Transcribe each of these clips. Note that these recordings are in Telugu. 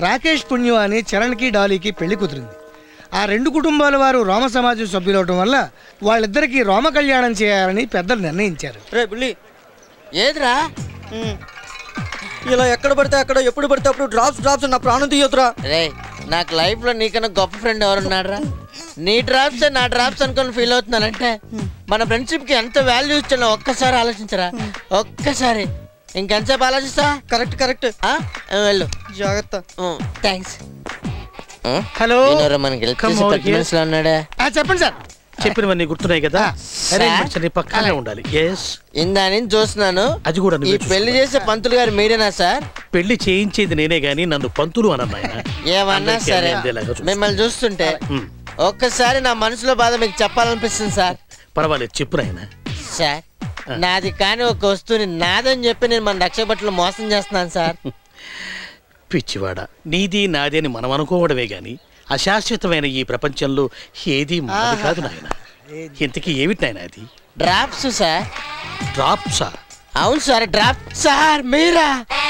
రాకేష్ పుణ్యం అని చరణ్కి డాలీకి పెళ్లి కుదిరింది ఆ రెండు కుటుంబాల వారు రామ సమాజం సభ్యులవటం వల్ల వాళ్ళిద్దరికీ రామ కళ్యాణం చేయాలని పెద్దలు నిర్ణయించారు రే బుల్లి ఏదిరా ఉమ్. ఇలా ఎక్కడ పడితే అక్కడ ఎప్పుడు పడితే అప్పుడు డ్రాప్స్ డ్రాప్స్ నా ప్రాణం తీయొద్దురా రే నాకు లైఫ్ లో నీకన్నా గొప్ప ఫ్రెండ్ ఎవరున్నారా నీ డ్రాప్స్ నా డ్రాప్స్ అనుకొని ఫీల్ అవుతున్నానంటే మన ఫ్రెండ్షిప్ కి ఎంత వాల్యూ ఇచ్చానో ఒక్కసారి ఆలోచించరా ఒక్కసారి ఇంకెంతసేపు ఆలోచిస్తా కరెక్ట్ కరెక్ట్ ఆ? వెళ్ళు జాగ్రత్త థ్యాంక్స్ హలో మనకి help Come చేసే over పెద్ద here. మనిషిలా ఉన్నాడా ఆ, చెప్పండి సార్ చెప్పినవన్నీ గుర్తున్నాయి కదా సార్? అరేంజ్మెంట్స్ అన్ని పక్కనే ఉండాలి ఎస్ ఇందా నుంచి చూస్తున్నాను అది కూడా ఈ నువ్వే పెళ్లి చూసుకో. చేసే పంతులు గారు మీరేనా సార్ పెళ్లి చేయించేది నేనే గాని నన్ను పంతులు అన్నాను ఆయన ఏమన్నా అందరికీ సరే అందేలాగా చూసుకో. మిమ్మల్ని చూస్తుంటే ఉమ్. ఒక్కసారి నా మనసులో బాధ మీకు చెప్పాలనిపిస్తుంది సార్ పర్వాలేదు చెప్పు నాయన సార్ నాది కానీ ఒక వస్తువుని నాదని చెప్పి నేను మన రక్షపట్లు మోసం చేస్తున్నాను సార్ పిచ్చివాడ నీది నాది అని మనం అనుకోవడమే గాని అశాశ్వతమైన ఈ ప్రపంచంలో ఏది మనది కాదు నాయన ఇంతకీ ఏమిటి నాయన అది డ్రాప్స్ సార్ డ్రాప్సా అవును సార్ డ్రాప్ సార్ మీరా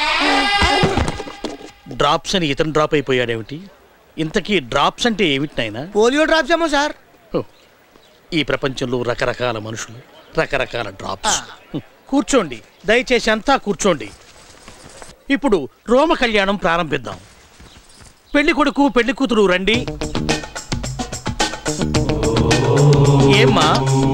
డ్రాప్స్ అని ఇతను డ్రాప్ అయిపోయాడేమిటి ఇంతకీ డ్రాప్స్ అంటే ఏమిటి నాయన పోలియో డ్రాప్స్ ఏమో సార్ హో, ఈ ప్రపంచంలో రకరకాల మనుషులు రకరకాల డ్రాప్స్ హ్మ్. కూర్చోండి దయచేసి అంతా కూర్చోండి ఇప్పుడు రోమ కళ్యాణం ప్రారంభిద్దాం పెళ్లి కొడుకు పెళ్లి కూతురు రండి ఏమ్మా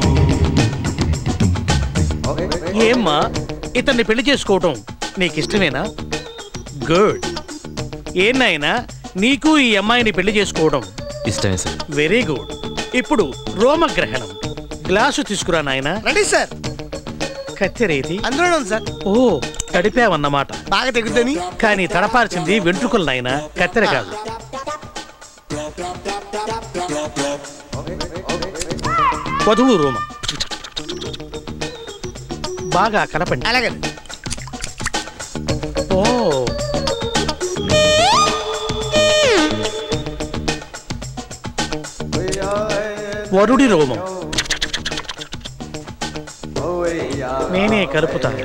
ఏమ్మా ఇతన్ని పెళ్లి చేసుకోవటం నీకు ఇష్టమేనా గుడ్ ఏ నాయనా నీకు ఈ అమ్మాయిని పెళ్లి చేసుకోవడం ఇష్టమే సార్ వెరీ గుడ్ ఇప్పుడు రోమగ్రహణం గ్లాసు తీసుకురా నాయనా రండి సార్ కత్తెరేది అందులోనే ఉంది సార్ ఓ తడిపావన్నమాట బాగా తెగుద్దని కానీ తడపాల్సింది వెంట్రుకలు నాయన కత్తెర కాదు వధువు రోమం బాగా కలపండి అలాగే ఓ వరుడి రోమం నేనే కలుపుతాను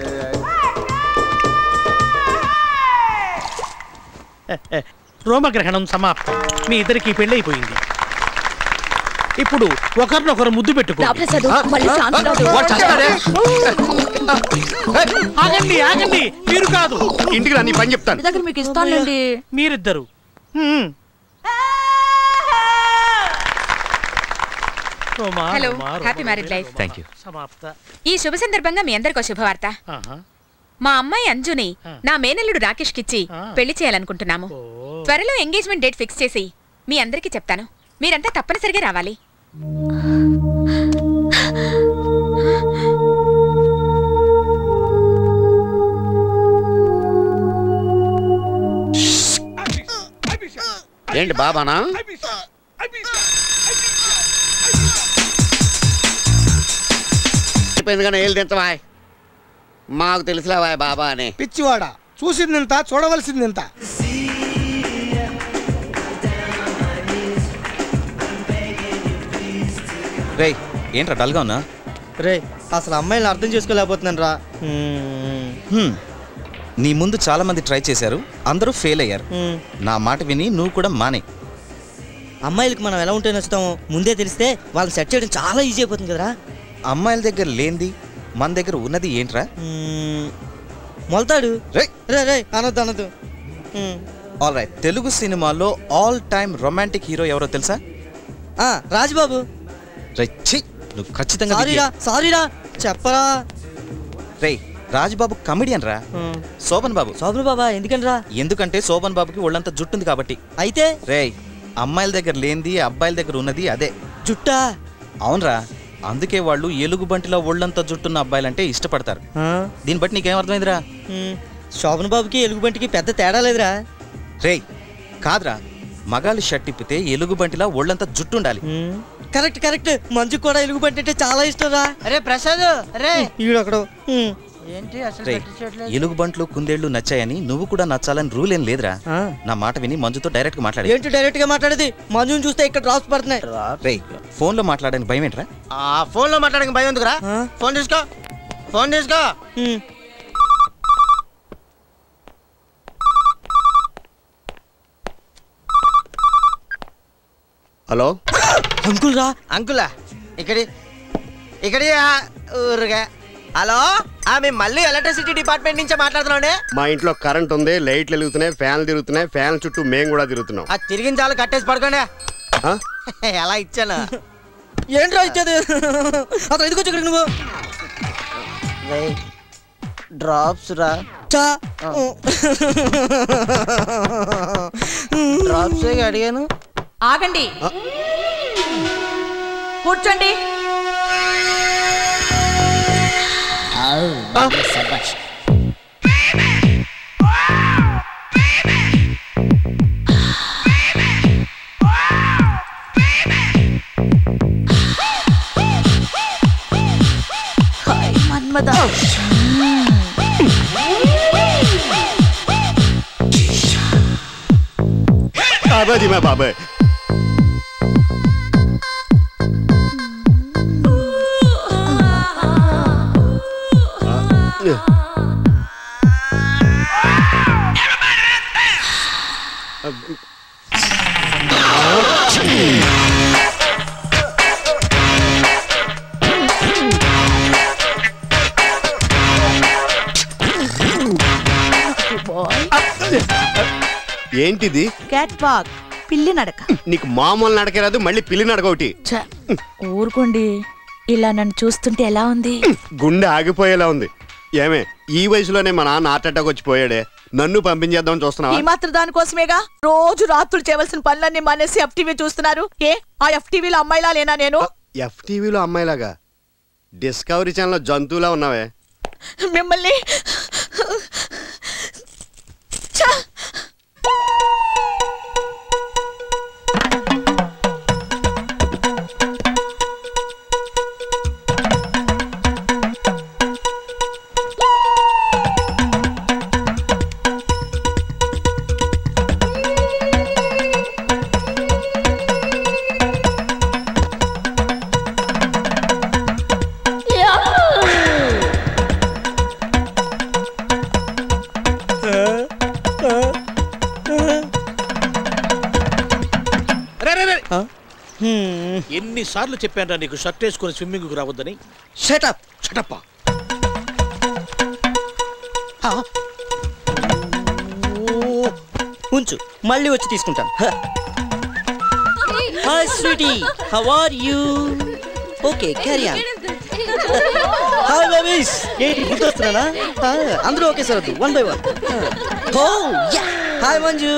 రోమగ్రహణం సమాప్తం మీ ఇద్దరికి పెళ్ళైపోయింది ఇప్పుడు ఒకరినొకరు ముద్దు పెట్టుకోండి రాప్రసాదు మళ్ళీ ఛాన్స్ రాదు. వాడు చస్తాడే? ఆగండి ఆగండి మీరు కాదు ఇంటికి రా నీ పని చెప్తాను మీ దగ్గర మీకు ఇస్తానులేండి మీరిద్దరు హ్మ్. Roma, hello, Roma, Roma, happy married life. Roma. Thank you సమాప్త ఈ శుభ సందర్భంగా మీ అందరికీ శుభవార్త ఆహా. మా అమ్మాయి అంజుని ఆ. నా మేనల్లుడు రాకేష్ కిచ్చి ఆ. పెళ్లి చేయాలనుకుంటున్నాము ఓ. త్వరలో ఎంగేజ్మెంట్ డేట్ ఫిక్స్ చేసి మీ అందరికీ చెప్తాను మీరంతా తప్పనిసరిగా రావాలి ఏంటి బాబానా అయిపోయింది కానీ ఏళ్ళు తింటవా మాకు తెలుసులేవా బాబా అని పిచ్చివాడ చూసిందింత చూడవలసిందింత రేయ్ ఏంట్రా డల్గా ఉన్నా రే అసలు అమ్మాయిని అర్థం చేసుకోలేకపోతున్నాను రా హ్మ్. నీ ముందు చాలా మంది ట్రై చేశారు అందరూ ఫెయిల్ అయ్యారు నా మాట విని నువ్వు కూడా మానే అమ్మాయిలకి మనం ఎలా ఉంటే నచ్చుతామో ముందే తెలిస్తే వాళ్ళని సెట్ చేయడం చాలా ఈజీ అయిపోతుంది కదరా అమ్మాయిల దగ్గర లేనిది మన దగ్గర ఉన్నది ఏంట్రా మ్మ్. మొలతాడు రేయ్ రే రే అనొద్దు అనొద్దు మ్మ్. ఆల్ రైట్ తెలుగు సినిమాలో ఆల్ టైమ్ రొమాంటిక్ హీరో ఎవరో తెలుసా ఆ, రాజుబాబు రే ఛీ నువ్వు ఖచ్చితంగా సారీరా సారీరా చెప్పరా రేయ్ రాజుబాబు కమెడియన్ రా మ్మ్. శోభన్ బాబు సోబరు బాబా ఎందుకనరా ఎందుకంటే శోభన్ బాబుకి ఒళ్ళంతా జుట్టుంది కాబట్టి అయితే రేయ్ అమ్మాయిల దగ్గర లేనిది అబ్బాయిల దగ్గర ఉన్నది అదే జుట్టా అవునరా అందుకే వాళ్ళు ఎలుగుబంటిలో ఒళ్ళంతా జుట్టున్న అబ్బాయిలంటే ఇష్టపడతారు ఆ, దీన్ని బట్టి నీకేం అర్థమైందిరా మ్మ్. శోభన్ బాబుకి ఎలుగుబంటికి పెద్ద తేడా లేదురా రేయ్ కాదురా మగాళ్ళు షర్ట్ ఇప్పితే ఎలుగుబంటిలా ఒళ్ళంతా జుట్టు ఉండాలి మ్మ్. కరెక్ట్ కరెక్ట్ మంజుకు కూడా ఎలుగుబంటి అంటే చాలా ఇష్టం రా అరే ప్రసాద్ అరే ఈడు అక్కడ మ్మ్. ఏంటి అసలు రేయ్ పట్టించట్లేదు? ఎలుగుబంట్లు కుందేళ్లు నచ్చాయని నువ్వు కూడా నచ్చాలని రూల్ ఏం లేదురా ఆ. నా మాట విని మంజుతో డైరెక్ట్ గా మాట్లాడి ఏంటి డైరెక్ట్ గా మాట్లాడేది మంజుని చూస్తే ఇక్కడ డ్రాప్స్ పడుతున్నాయి రేయ్ ఫోన్ లో మాట్లాడడానికి భయం ఏంట్రా ఆ ఫోన్ లో మాట్లాడక భయం ఎందుకురా ఆ? ఫోన్ తీసుకో ఫోన్ తీసుకో హలో అంకుల్ రా అంకులా ఇక్కడి ఇక్కడి ఆ, ఊరుగా హలో ఆ, మేము మళ్ళీ ఎలక్ట్రిసిటీ డిపార్ట్మెంట్ నుంచే మాట్లాడుతున్నాండి మా ఇంట్లో కరెంట్ ఉంది లైట్లు వెలుగుతున్నాయి ఫ్యాన్లు తిరుగుతున్నాయి ఫ్యాన్ చుట్టూ మేము కూడా తిరుగుతున్నాం ఆ తిరిగిన చాలు కట్టేసి పడుకోండి ఆ? ఎలా ఇచ్చాను ఏంట్రా ఇచ్చేది అతను ఎందుకు వచ్చి నువ్వు డ్రాప్స్ రా చా డ్రాప్స్ అడిగాను ఆగండి కూర్చోండి హాయ్ మన్మద బాబాజీ మా బాబాయ్ ఏంటిది క్యాట్ వాక్ పిల్లి నడక నీకు మామూలు నడకరాదు మళ్ళీ పిల్లి నడక ఒకటి ఛ, ఊరుకోండి ఇలా నన్ను చూస్తుంటే ఎలా ఉంది గుండె ఆగిపోయేలా ఉంది ఏమే ఈ వయసులోనే మా నాన్న హార్ట్ అటాక్ వచ్చి పోయాడే నన్ను పంపించేద్దామని ఈ చూస్తున్నావా మాత్రం దానికోసమేగా రోజు రాత్రులు చేయవలసిన పనులన్నీ మానేసి ఎఫ్టీవీ చూస్తున్నారు ఏ ఆ ఎఫ్టీవీలో అమ్మాయిలా లేనా నేను ఎఫ్టీవీలో అమ్మాయిలాగా డిస్కవరీ ఛానల్లో జంతువులా ఉన్నావే మిమ్మల్ని ఛ! రే, రే, రే. ఎన్నిసార్లు చెప్పాను నీకు షర్ట్ వేసుకొని స్విమ్మింగ్ రావద్దని షటప్ చటప్ప ఉంచు మళ్ళీ వచ్చి తీసుకుంటాను hi sweety how are you okay carry on hi babies ఏంటి గుర్తొస్తున్నానా ఆ, అందరూ ఓకే సార్ వద్దు one by one oh yeah hi Manju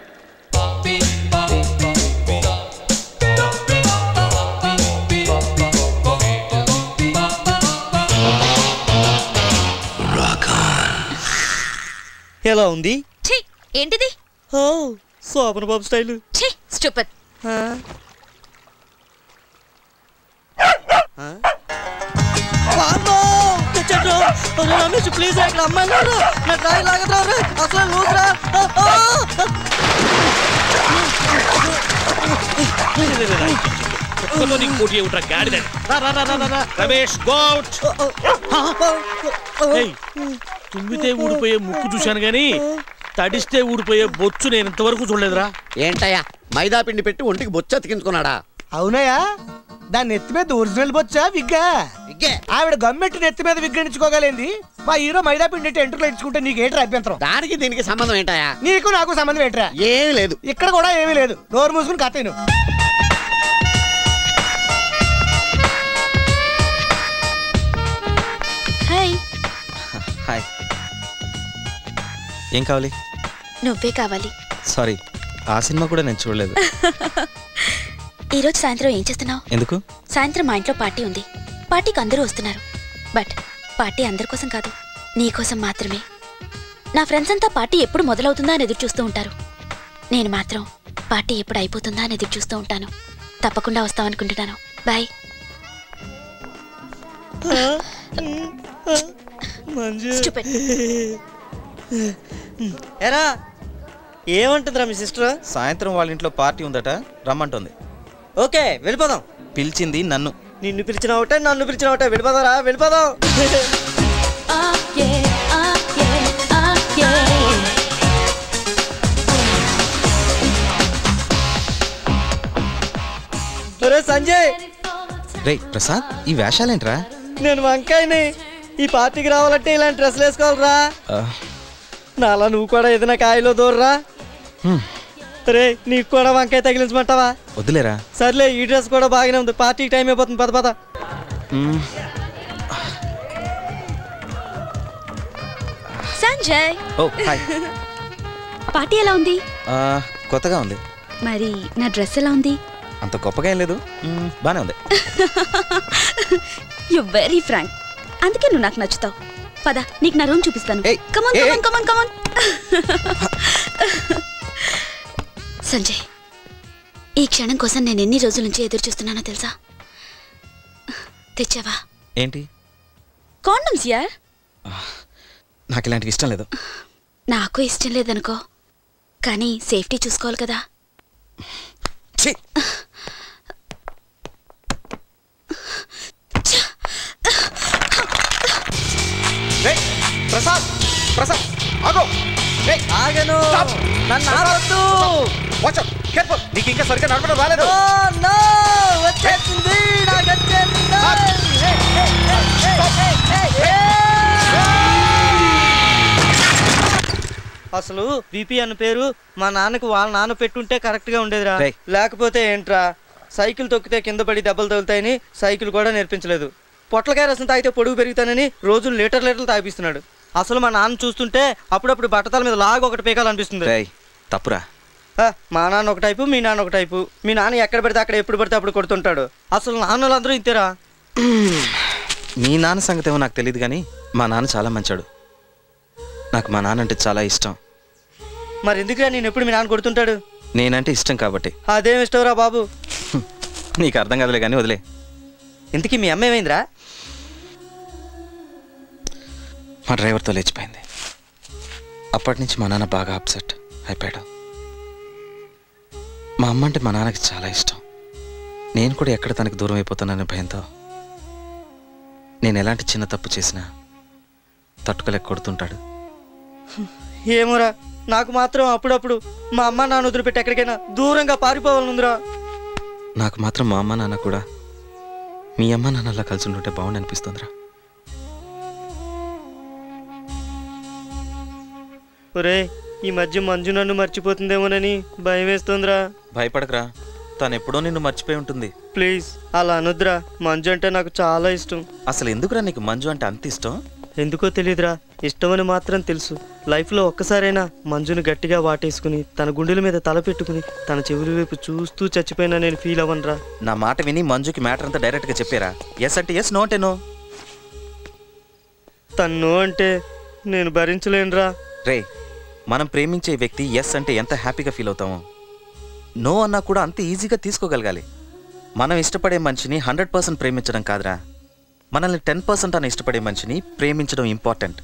ఎలా ఉంది ఛీ ఏంటిది ఓ శోభన బాబు స్టైల్ ఛీ స్టూపిడ్ రమేష్ ప్లీజ్ ఇక్కడ అమ్మాయి లేరు నా ట్రై లాగదురా రే అసలు లూజ్ రా ఆ, ఆ. ఒక్కలో నీకు పోటీ ఏమిట్రా గాడిద రా, రా, రా, రా, రా, రా. రమేష్ గౌట్ ఏయ్, తుమ్మితే ఊడిపోయే ముక్కు చూశాను గాని తడిస్తే ఊడిపోయే బొచ్చు నేను ఇంతవరకు చూడలేదురా ఏంటయ్యా మైదా పిండి పెట్టి ఒంటికి బొచ్చు అతికించుకున్నాడా అవునయ్యా దాని నెత్తి మీద ఒరిజినల్ బొచ్చా విగ్గా ఇగ్గే ఆవిడ గమ్మెట్టి నెత్తి మీద విగ్గడించుకోగలేంది మా హీరో మైదా పిండి ఎట్టి ఎంట్రులో ఇచ్చుకుంటే నీకేంటి అభ్యంతరం దానికి దీనికి సంబంధం ఏంటయ్యా నీకు నాకు సంబంధం ఏంట్రా ఏమీ లేదు ఇక్కడ కూడా ఏమీ లేదు నోరు మూసుకుని కత్తేను హాయ్ హాయ్ ఏం కావాలి నువ్వే కావాలి సారీ ఆ సినిమా కూడా నేను చూడలేదు ఈరోజు సాయంత్రం ఏం చేస్తున్నావు ఎందుకు సాయంత్రం మా ఇంట్లో పార్టీ ఉంది పార్టీకి అందరూ వస్తున్నారు బట్ పార్టీ అందరి కోసం కాదు నీ కోసం మాత్రమే నా ఫ్రెండ్స్ అంతా పార్టీ ఎప్పుడు మొదలవుతుందా అని ఎదురు చూస్తూ ఉంటారు నేను మాత్రం పార్టీ ఎప్పుడు అయిపోతుందా అని ఎదురు చూస్తూ ఉంటాను తప్పకుండా వస్తామనుకుంటున్నాను బాయ్ Stupid. ఎరా ఏమంటుందిరా మీ సిస్టర్ సాయంత్రం వాళ్ళ ఇంట్లో పార్టీ ఉందట రమ్మంటుంది ఓకే వెళ్ళిపోదాం పిలిచింది నన్ను నిన్ను పిలిచిన ఒకటే నన్ను పిలిచిన ఒకటే వెళ్ళిపోదాం రా వెళ్ళిపోదాం ఒరే సంజయ్ రే ప్రసాద్ ఈ వేషాలేంట్రా నేను వంకాయని ఈ పార్టీకి రావాలంటే ఇలాంటి డ్రెస్సులు వేసుకోవాలిరా ఆ, నాలా నువ్వు కూడా ఏదైనా కాయలో దూరరా హ్మ్, రే నీకు కూడా వంకాయ తగిలించమంటావా వద్దులేరా సర్లే ఈ డ్రెస్ కూడా బాగానే ఉంది పార్టీకి టైం అయిపోతుంది పద పద మ్, సంజయ్ ఓ హాయ్ పార్టీ ఎలా ఉంది ఆ, కొత్తగా ఉంది మరి నా డ్రెస్ ఎలా ఉంది అంత గొప్పగా ఏం లేదు మ్, బానే ఉంది యు వెరీ ఫ్రాంక్ అందుకే నువ్వు నాకు నచ్చుతావు పద నీకు నా రూమ్ చూపిస్తాను ఏయ్, కమాన్ ఏయ్, కమాన్ కమాన్ కమాన్ సంజయ్ ఈ క్షణం కోసం నేను ఎన్ని రోజుల నుంచి ఎదురు చూస్తున్నానో తెలుసా తెచ్చావా ఏంటి కాండమ్స్ యార్ నాకు ఇలాంటివి ఇష్టం లేదు నాకు ఇష్టం లేదనుకో కానీ సేఫ్టీ చూసుకోవాలి కదా ఛీ! రేయ్, ప్రసాద్ ప్రసాద్ ఆగో రేయ్, ఆగను Stop. నన్ను ఆపొద్దు watch out, careful. నీకు ఇంకా సరిగ్గా నడపడం రాలేదు ఓ, no! వచ్చేసింది నాకు వచ్చేసింది హే, హే, హే, హే, హే, హే, హే. అసలు విపి అన్న పేరు మా నాన్నకు వాళ్ళ నాన్న పెట్టుంటే కరెక్ట్ గా ఉండేదిరా రేయ్. లేకపోతే ఏంట్రా సైకిల్ తొక్కితే కింద పడి దెబ్బలు తగులుతాయని సైకిల్ కూడా నేర్పించలేదు పొట్లకాయ రసం తాగితే పొడుగు పెరుగుతానని రోజులు లీటర్ లీటర్లు తాగిపిస్తున్నాడు అసలు మా నాన్న చూస్తుంటే అప్పుడప్పుడు బట్టతల మీద లాగా ఒకటి పీకాలనిపిస్తుంది రేయ్ తప్పురా ఆ, మా నాన్న ఒక టైపు మీ నాన్న ఒక టైపు మీ నాన్న ఎక్కడ పడితే అక్కడ ఎప్పుడు పడితే అప్పుడు కొడుతుంటాడు అసలు నాన్నలందరూ ఇంతేరా మీ నాన్న సంగతి ఏమో నాకు తెలియదు కానీ మా నాన్న చాలా మంచాడు నాకు మా నాన్న అంటే చాలా ఇష్టం మరి ఎందుకురా నేను ఎప్పుడు మీ నాన్న కొడుతుంటాడు నేనంటే ఇష్టం కాబట్టి అదేం ఇష్టంరా బాబు నీకు అర్థం కాదులే కానీ వదిలే ఇంతకీ మీ అమ్మ ఏమైందిరా మా డ్రైవర్తో లేచిపోయింది అప్పటి నుంచి మా నాన్న బాగా అప్సెట్ అయిపోయాడు మా అమ్మ అంటే మా నాన్నకి చాలా ఇష్టం నేను కూడా ఎక్కడ తనకి దూరం అయిపోతాననే భయంతో నేను ఎలాంటి చిన్న తప్పు చేసినా తట్టుకోలేక కొడుతుంటాడు ఏమోరా నాకు మాత్రం అప్పుడప్పుడు మా అమ్మ నాన్న వదిలిపెట్టి ఎక్కడికైనా దూరంగా పారిపోవాలనుందిరా నాకు మాత్రం మా అమ్మ నాన్న కూడా మీ అమ్మ నాన్నలా కలిసి ఉంటుంటే బాగుండి అనిపిస్తుందిరా ఒరే ఈ మధ్య మంజు నన్ను మర్చిపోతుందేమోనని భయం వేస్తోందిరా భయపడకరా తను ఎప్పుడో నిన్ను మర్చిపోయి ఉంటుంది ప్లీజ్ అలా అనొద్దురా మంజు అంటే నాకు చాలా ఇష్టం అసలు ఎందుకురా నీకు మంజు అంటే అంత ఇష్టం ఎందుకో తెలియదురా ఇష్టమని మాత్రం తెలుసు లైఫ్లో ఒక్కసారైనా మంజుని గట్టిగా వాటేసుకుని తన గుండెల మీద తల పెట్టుకుని తన చెవుల వైపు చూస్తూ చచ్చిపోయినా నేను ఫీల్ అవ్వనురా నా మాట విని మంజుకి మ్యాటర్ అంతా డైరెక్ట్గా చెప్పారా ఎస్ అంటే ఎస్ నో అంటే నో తన్ను అంటే నేను భరించలేనురా రే మనం ప్రేమించే వ్యక్తి ఎస్ అంటే ఎంత హ్యాపీగా ఫీల్ అవుతామో నో అన్నా కూడా అంత ఈజీగా తీసుకోగలగాలి మనం ఇష్టపడే మనిషిని హండ్రెడ్ పర్సెంట్ ప్రేమించడం కాదురా మనల్ని టెన్ పర్సెంట్ అని ఇష్టపడే మనిషిని ప్రేమించడం ఇంపార్టెంట్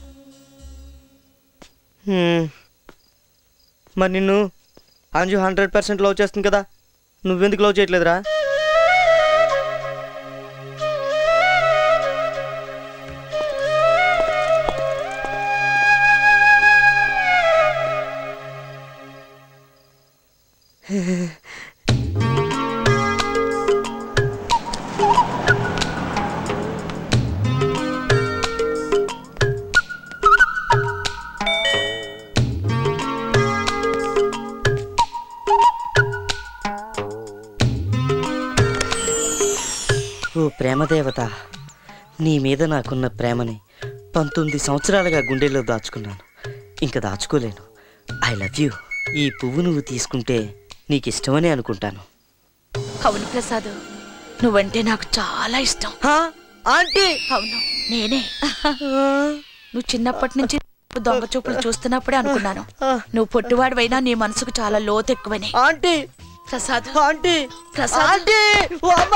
హ్మ్. మరి నిన్ను అంజు హండ్రెడ్ పర్సెంట్ లవ్ చేస్తుంది కదా నువ్వెందుకు లవ్ చేయట్లేదురా ఓ ప్రేమదేవత నీ మీద నాకున్న ప్రేమని పంతొమ్మిది సంవత్సరాలుగా గుండెల్లో దాచుకున్నాను ఇంకా దాచుకోలేను ఐ లవ్ యూ ఈ పువ్వు నువ్వు తీసుకుంటే నీకు ఇష్టమని అనుకుంటాను అవును ప్రసాద్ నువ్వంటే నాకు చాలా ఇష్టం ఆంటీ అవును నేనే నువ్వు చిన్నప్పటి నుంచి దొంగ చూపులు చూస్తున్నప్పుడే అనుకున్నాను నువ్వు పొట్టివాడివైనా నీ మనసుకు చాలా లోతు ఎక్కువని aunty Prasad aunty Prasad aunty ఓ అమ్మా!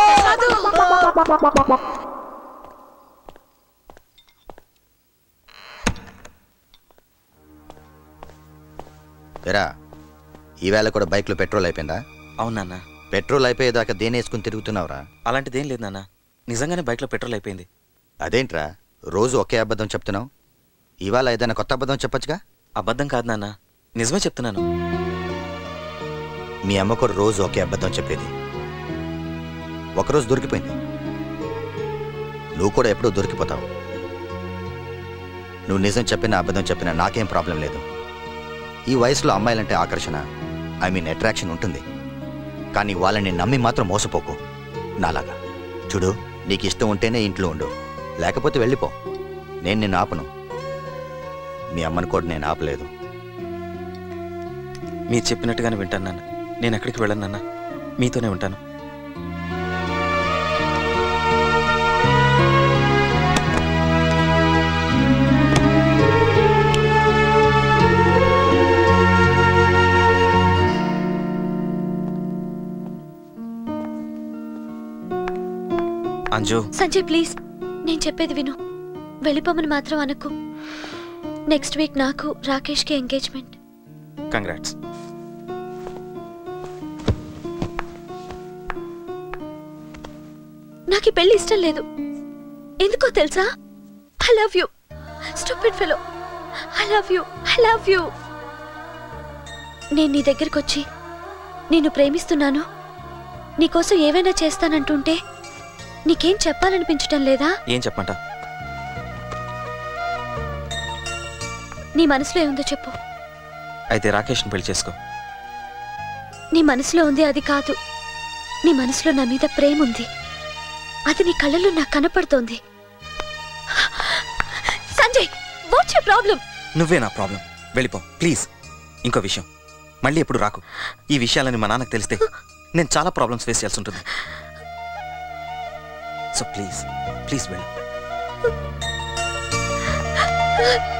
ఎరా ఈవేళ కూడా బైక్లో పెట్రోల్ అయిపోయిందా అవునన్నా పెట్రోల్ అయిపోయేదాకా దేని వేసుకుని తిరుగుతున్నావురా అలాంటిదేం లేదు నాన్న నిజంగానే బైక్లో పెట్రోల్ అయిపోయింది అదేంట్రా రోజు ఒకే అబద్ధం చెప్తున్నావు ఇవాళ ఏదైనా కొత్త అబద్ధం చెప్పొచ్చుగా అబద్ధం కాదు నాన్న నిజమే చెప్తున్నాను మీ అమ్మ కూడా రోజు ఒకే అబద్ధం చెప్పేది ఒకరోజు దొరికిపోయింది నువ్వు కూడా ఎప్పుడో దొరికిపోతావు నువ్వు నిజం చెప్పినా అబద్ధం చెప్పినా నాకేం ప్రాబ్లం లేదు ఈ వయసులో అమ్మాయిలంటే ఆకర్షణ ఐ మీన్ అట్రాక్షన్ ఉంటుంది కానీ వాళ్ళని నమ్మి మాత్రం మోసపోకు నాలాగా చూడు నీకు ఇష్టం ఉంటేనే ఇంట్లో ఉండు లేకపోతే వెళ్ళిపో నేను నిన్ను ఆపను మీ అమ్మని కూడా నేను ఆపలేదు మీరు చెప్పినట్టుగానే వింటాను నాన్న నేను ఎక్కడికి వెళ్ళను నాన్న మీతోనే ఉంటాను అంజు సంజయ్ ప్లీజ్ నేను చెప్పేది విను వెళ్ళిపోమని మాత్రం అనకు నెక్స్ట్ వీక్ నాకు రాకేష్కి ఎంగేజ్మెంట్ కంగ్రాట్స్ నాకు ఈ పెళ్లి ఇష్టం లేదు ఎందుకో తెలుసా I love you stupid fellow I love you I love you నేను నీ దగ్గరికి వచ్చి నిన్ను ప్రేమిస్తున్నాను నీకోసం ఏవైనా చేస్తానంటుంటే నీకేం చెప్పాలనిపించటం లేదా ఏం చెప్పంట నీ మనసులో ఏముందో చెప్పు అయితే రాకేష్ని పెళ్లి చేసుకో నీ మనసులో ఉంది అది కాదు నీ మనసులో నా మీద ప్రేమ ఉంది అది నీ కళ్ళలో నాకు కనపడుతోంది సంజయ్ వాట్స్ యూ ప్రాబ్లం నువ్వే నా ప్రాబ్లం వెళ్ళిపో ప్లీజ్ ఇంకో విషయం మళ్ళీ ఎప్పుడు రాకు ఈ విషయాలని మా నాన్నకు తెలిస్తే నేను చాలా ప్రాబ్లమ్స్ ఫేస్ చేయాల్సి ఉంటుంది సో ప్లీజ్ ప్లీజ్ వెళ్ళు